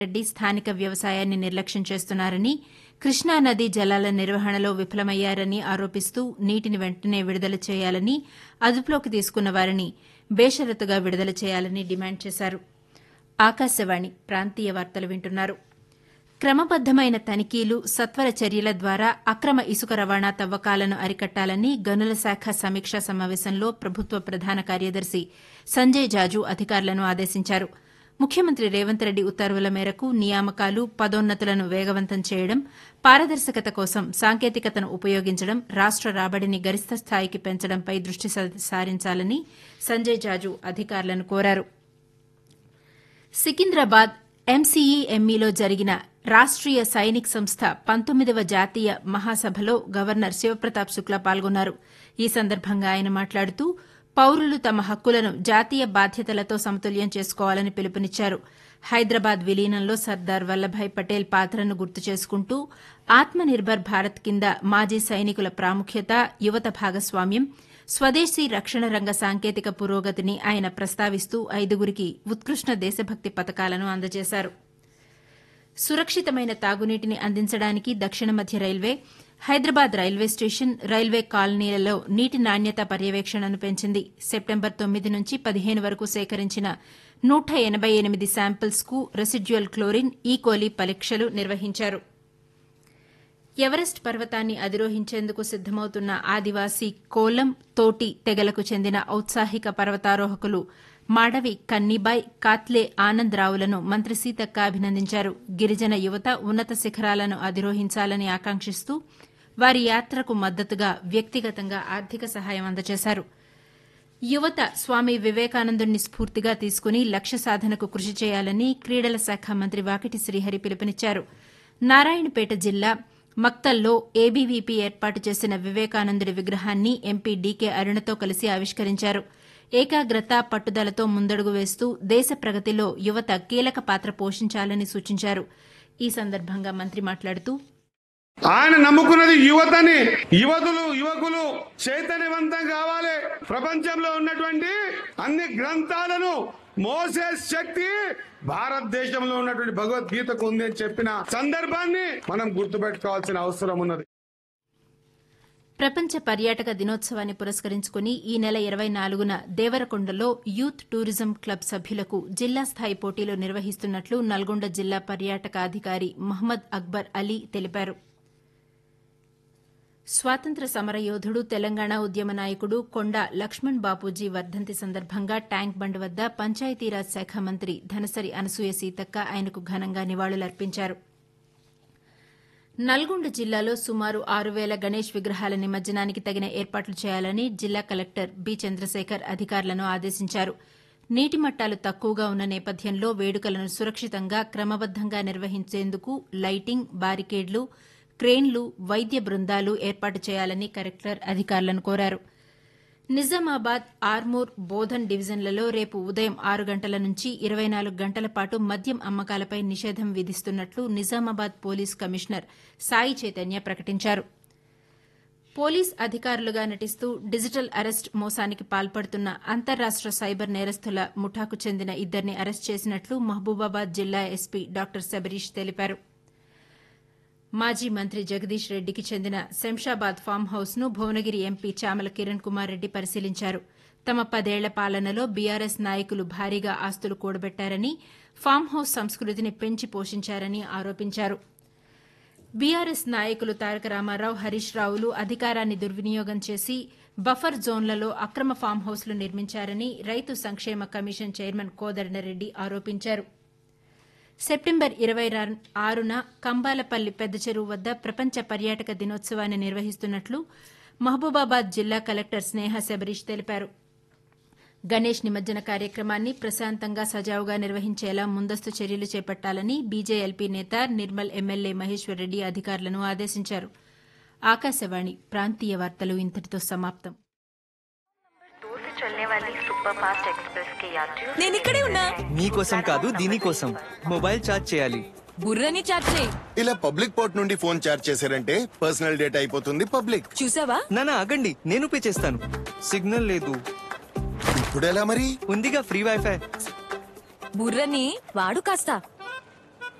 రెడ్డి స్థానిక వ్యవసాయాన్ని నిర్లక్ష్యం చేస్తున్నారని కృష్ణా నదీ జలాల నిర్వహణలో విఫలమయ్యారని ఆరోపిస్తూ నీటిని వెంటనే విడుదల చేయాలని అదుపులోకి తీసుకున్న వారిని బేషరతుగా విడుదల చేయాలని డిమాండ్ చేశారు ఆకాశవాణి ప్రాంతీయ వార్తలు వింటున్నారు క్రమబద్దమైన తనిఖీలు సత్వర చర్యల ద్వారా అక్రమ ఇసుక రవాణా తవ్వకాలను అరికట్టాలని గనుల శాఖ సమీక్షా సమావేశంలో ప్రభుత్వ ప్రధాన కార్యదర్శి సంజయ్ జాజు అధికారులను ఆదేశించారు ముఖ్యమంత్రి రేవంత్ రెడ్డి ఉత్తర్వుల మేరకు నియామకాలు పదోన్నతులను వేగవంతం చేయడం పారదర్శకత కోసం సాంకేతికతను ఉపయోగించడం రాష్ట రాబడిని గరిష్ట స్థాయికి పెంచడంపై దృష్టి సారించాలని సంజయ్ జాజు అధికారులను కోరారు సికింద్రాబాద్ ఎంసీఈఎంఈలో జరిగిన రాష్ట్రీయ సైనిక్ సంస్థ పంతొమ్మిదవ జాతీయ మహాసభలో గవర్నర్ శివప్రతాప్ శుక్లా పాల్గొన్నారు ఈ సందర్భంగా ఆయన మాట్లాడుతూ పౌరులు తమ హక్కులను జాతీయ బాధ్యతలతో సమతుల్యం చేసుకోవాలని పిలుపునిచ్చారు హైదరాబాద్ విలీనంలో సర్దార్ వల్లభాయ్ పటేల్ పాత్రను గుర్తు చేసుకుంటూ ఆత్మ నిర్భర్ భారత్ కింద మాజీ సైనికుల ప్రాముఖ్యత యువత భాగస్వామ్యం స్వదేశీ రక్షణ రంగ సాంకేతిక పురోగతిని ఆయన ప్రస్తావిస్తూ ఐదుగురికి ఉత్కృష్ణ దేశభక్తి పథకాలను అందజేశారు సురక్షితమైన తాగునీటిని అందించడానికి దక్షిణ మధ్య railway Hyderabad railway station railway కాలనీలలో నీటి నాణ్యత పర్యవేక్షణను పెంచింది సెప్టెంబర్ తొమ్మిది నుంచి పదిహేను వరకు సేకరించిన నూట ఎనబై ఎనిమిది శాంపిల్స్ కు రెసిడ్యుయల్ క్లోరిన్ ఈకోలీ పరీక్షలు నిర్వహించారు ఎవరెస్ట్ పర్వతాన్ని అధిరోహించేందుకు సిద్దమవుతున్న ఆదివాసీ కోలం తోటి తెగలకు చెందిన ఔత్సాహిక పర్వతారోహకులు మాడవి కన్నీబాయ్ కాత్లే ఆనంద్ రావులను మంత్రి సీతక్క అభినందించారు గిరిజన యువత ఉన్నత శిఖరాలను అధిరోహించాలని ఆకాంక్షిస్తూ వారి యాత్రకు మద్దతుగా వ్యక్తిగతంగా ఆర్థిక సహాయం అందజేశారు యువత స్వామి వివేకానందుని స్ఫూర్తిగా తీసుకుని లక్ష్య సాధనకు కృషి చేయాలని క్రీడల శాఖ మంత్రి వాకిటి శ్రీహరి పిలుపునిచ్చారు నారాయణపేట జిల్లా మక్తల్లో ఏబీవీపీ ఏర్పాటు చేసిన వివేకానందుడి విగ్రహాన్ని ఎంపీ డీకే అరుణతో కలిసి ఆవిష్కరించారు ఏకాగ్రత పట్టుదలతో ముందడుగు వేస్తూ దేశ ప్రగతిలో యువత కీలక పాత్ర పోషించాలని సూచించారు ఈ సందర్భంగా మంత్రి మాట్లాడుతూ ఆయన నమ్ముకున్నది యువతని యువతులు యువకులు చైతన్యవంతం కావాలి ప్రపంచంలో ఉన్నటువంటి అన్ని గ్రంథాలను మోసే శక్తి భారతదేశంలో ఉన్నటువంటి భగవద్గీతకు ఉంది అని చెప్పిన సందర్భాన్ని మనం గుర్తుపెట్టుకోవాల్సిన అవసరం ఉన్నది ప్రపంచ పర్యాటక దినోత్సవాన్ని పురస్కరించుకుని ఈ నెల ఇరవై నాలుగున దేవరకొండలో యూత్ టూరిజం క్లబ్ సభ్యులకు జిల్లా స్థాయి పోటీలు నిర్వహిస్తున్నట్లు నల్గొండ జిల్లా పర్యాటక అధికారి మహ్మద్ అక్బర్ అలీ తెలిపారు స్వాతంత్ర సమరయోధుడు తెలంగాణ ఉద్యమ నాయకుడు కొండ లక్ష్మణ్ బాపూజీ వర్ధంతి సందర్భంగా ట్యాంక్ బండ్ వద్ద పంచాయతీరాజ్ శాఖ మంత్రి ధనసరి అనసూయ సీతక్క ఆయనకు ఘనంగా నివాళులర్పించారు నల్గొండ జిల్లాలో సుమారు ఆరు వేల గణేష్ విగ్రహాల నిమజ్జనానికి తగిన ఏర్పాట్లు చేయాలని జిల్లా కలెక్టర్ బి చంద్రశేఖర్ అధికారులను ఆదేశించారు నీటి మట్టాలు తక్కువగా ఉన్న నేపథ్యంలో వేడుకలను సురక్షితంగా క్రమబద్దంగా నిర్వహించేందుకు లైటింగ్ బారికేడ్లు క్రేన్లు వైద్య బృందాలు ఏర్పాటు చేయాలని కలెక్టర్ అధికారులను కోరారు నిజామాబాద్ ఆర్మూర్ బోధన్ డివిజన్లలో రేపు ఉదయం ఆరు గంటల నుంచి ఇరవై నాలుగు గంటల పాటు మద్యం అమ్మకాలపై నిషేధం విధిస్తున్నట్లు నిజామాబాద్ పోలీస్ కమిషనర్ సాయి చైతన్య ప్రకటించారు పోలీస్ అధికారులుగా నటిస్తూ డిజిటల్ అరెస్ట్ మోసానికి పాల్పడుతున్న అంతర్రాష్ట సైబర్ నేరస్తుల ముఠాకు చెందిన ఇద్దరిని అరెస్ట్ చేసినట్లు మహబూబాబాద్ జిల్లా ఎస్పీ డాక్టర్ శబరీష్ తెలిపారు మాజీ మంత్రి జగదీష్ రెడ్డికి చెందిన శంషాబాద్ ఫామ్ హౌస్ ను భువనగిరి ఎంపీ చామల కిరణ్ కుమార్ రెడ్డి పరిశీలించారు తమ పదేళ్ల పాలనలో బీఆర్ఎస్ నాయకులు భారీగా ఆస్తులు కూడబెట్టారని ఫామ్ హౌస్ సంస్కృతిని పెంచి పోషించారని ఆరోపించారు బీఆర్ఎస్ నాయకులు తారక రామారావు హరీష్ రావులు అధికారాన్ని దుర్వినియోగం చేసి బఫర్ జోన్లలో అక్రమ ఫామ్ హౌస్లు నిర్మించారని రైతు సంక్షేమ కమిషన్ చైర్మన్ కోదండరెడ్డి ఆరోపించారు సెప్టెంబర్ ఇరవై ఆరున కంబాలపల్లి పెద్ద చెరువు వద్ద ప్రపంచ పర్యాటక దినోత్సవాన్ని నిర్వహిస్తున్నట్లు మహబూబాబాద్ జిల్లా కలెక్టర్ స్నేహ శబరీష్ తెలిపారు గణేష్ నిమజ్జన కార్యక్రమాన్ని ప్రశాంతంగా సజావుగా నిర్వహించేలా ముందస్తు చర్యలు చేపట్టాలని బీజేఎల్పీ నేత నిర్మల్ ఎమ్మెల్యే మహేశ్వర్ రెడ్డి అధికారులను ఆదేశించారు ఆకాశవాణి ప్రాంతీయ వార్తలు ఇంతటితో సమాప్తం दूर से चलने वाली सुपर फास्ट एक्सप्रेस के यात्रियों నేను ఇక్కడే ఉన్నా మీకోసం కాదు దీనికోసం మొబైల్ ఛార్జ్ చేయాలి బుర్రని చాట్ చేయి ఇలా పబ్లిక్ పోర్ట్ నుండి ఫోన్ చార్జ్ చేశారంటే పర్సనల్ డేటా అయిపోతుంది పబ్లిక్ చూసావా నానా ఆగండి నేను పే చేస్తాను సిగ్నల్ లేదు ఇప్పుడు ఎలా మరి ఉందిగా ఫ్రీ వైఫై బుర్రని వాడు కాస్త